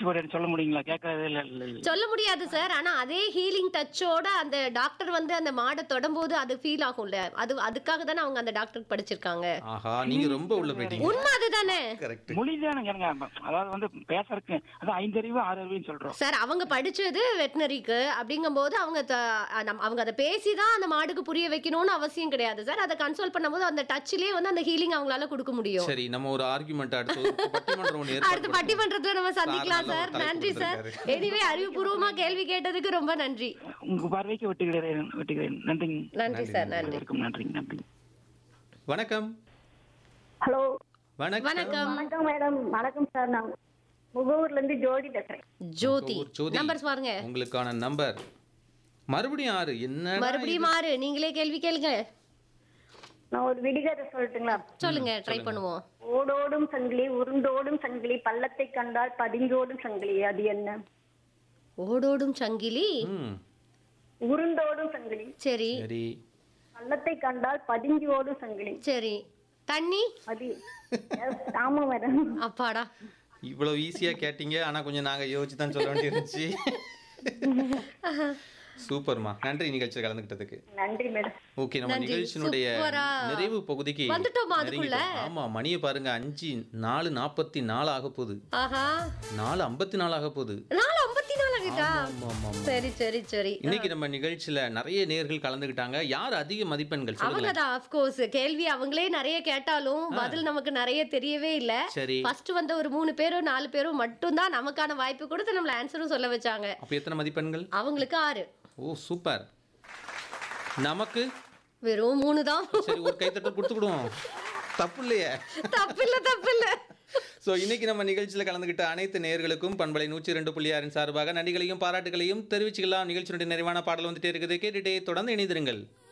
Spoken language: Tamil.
போறேன்னு சொல்ல முடியுங்களா கேட்கறதே இல்ல இல்ல இல்ல. சொல்ல முடியாது சார் ஆனா அதே ஹீலிங் டச்சோட அந்த டாக்டர் வந்து அந்த மாடை தொடும்போது அது ஃபீல் ஆகும்ல அது அதுக்காக தானே அவங்க அந்த டாக்டர் படிச்சிருக்காங்க ஆஹா நீங்க ரொம்ப உள்ள போயிட்டீங்க உண்மை அதுதானே கரெக்ட் மொழி தானுங்க அதாவது வந்து பேசுறதுக்கு அதான் ஐந்தறிவு ஆறு அறிவுன்னு சொல்றோம் சார் அவங்க படிச்சது வெட்டினரிக்கு அப்படிங்கும்போது அவங்க த- நம்ம- அவங்க அதை பேசி தான் அந்த மாடுக்கு புரிய வைக்கணும்னு அவசியம் கிடையாது சார் அதை கன்சோல் பண்ணும்போது அந்த டச்சிலே வந்து அந்த ஹீலிங் அவங்களால கொடுக்க முடியும் சரி நம்ம ஒரு ஆர்குமெண்ட் அடுத்து ஒரு பட்டிமன்றம் ஒன்று ஏற்பாடு அடுத்த பட்டிமன்றத்துல நம்ம சந்திக்கலாம் நல்ல சார் ஒரு தலைப்பு நன்றி சார் கொடுத்திருக்காரு. எனிவே அறிவுபூர்வமா கேள்வி கேட்டதுக்கு ரொம்ப நன்றி உங்க பார்வைக்கு வெட்டுகிறேன் வெட்டுகிறேன் நன்றிங்க நன்றி சார் நன்றி அனைவருக்கும் நன்றிங்க நன்றி வணக்கம் ஹலோ வணக்கம் வணக்கம் வணக்கம் மேடம் வணக்கம் சார் நான் முகூர்ல இருந்து ஜோடி பேசுறேன் ஜோதி ஒரு ஜோதி நம்பர்ஸ் பாருங்க உங்களுக்கான நம்பர் மறுபடியும் ஆறு என்ன மறுபடியும் மாறு நீங்களே கேள்வி கேளுங்க நான் ஒரு விடிகதை சொல்லட்டுங்களா சொல்லுங்க ட்ரை பண்ணுவோம் ஓடோடும் சங்கிலி உருண்டோடும் சங்கிலி பள்ளத்தை கண்டால் பதிஞ்சோடும் சங்கிலி அது என்ன ஓடோடும் சங்கிலி ம் உருண்டோடும் சங்கிலி சரி சரி பள்ளத்தை கண்டால் பதிஞ்சு ஓடும் சங்கிலி சரி தண்ணி அது Yes, ஆமா மேடம் அப்பாடா இவ்வளவு ஈஸியா கேட்டீங்க ஆனா கொஞ்சம் நாங்க யோசிச்சு தான் சொல்ல வேண்டியிருந்துச்சு சூப்பர்மா நன்றி நிகழ்ச்சியில் கலந்துக்கிட்டதுக்கு நன்றி மேடம் ஓகே நம்ம நன்றி. நிகழ்ச்சியினுடைய சூப்பரா. நிறைவு பகுதிக்கு வந்துட்டோமா அதுக்குள்ள? நெருங்கிட்டோம். ஆமா மணியை பாருங்க அஞ்சு நாலு நாற்பத்தி நாலு ஆக போகுது ஆஹா நாலு ஐம்பத்தி நாலு ஆக போகுது நாலு ஐம்பத்தி நாலு ஆகிட்டா ஆமா, ஆமா, ஆமா. சரி சரி சரி இன்னைக்கு நம்ம நிகழ்ச்சியில நிறைய நேர்கள் கலந்துக்கிட்டாங்க யார் அதிக மதிப்பெண்கள் அவங்க சொல்லுங்களேன் தான் அஃப்கோர்ஸ் கேள்வி அவங்களே நிறைய கேட்டாலும் பதில் நமக்கு நிறைய தெரியவே இல்ல சரி ஃபர்ஸ்ட் வந்த ஒரு மூணு பேரோ நாலு பேரோ மட்டும்தான் நமக்கான வாய்ப்பு கொடுத்து நம்மள ஆன்சரும் சொல்ல வச்சாங்க அப்ப எத்தனை மதிப்பெண்கள் அவங்களுக்கு ஆறு ஓ சூப்பர் நமக்கு வெறும் மூணு தான் சரி ஒரு கைத்தட்டல் கொடுத்துக்கிடுவோம் தப்பு இல்லையே தப்பில்ல தப்பில்ல ஸோ இன்னைக்கு நம்ம நிகழ்ச்சியில் கலந்துக்கிட்ட அனைத்து நேயர்களுக்கும் பண்பலை நூற்றி ரெண்டு புள்ளி ஆறின் சார்பாக நன்றிகளையும் பாராட்டுகளையும் தெரிவிச்சுக்கலாம் நிகழ்ச்சியினுடைய நிறைவான பாடல் வந்துட்டே இருக்குது கேட்டுட்டே தொடர்ந்து இணைந்திருங்கள்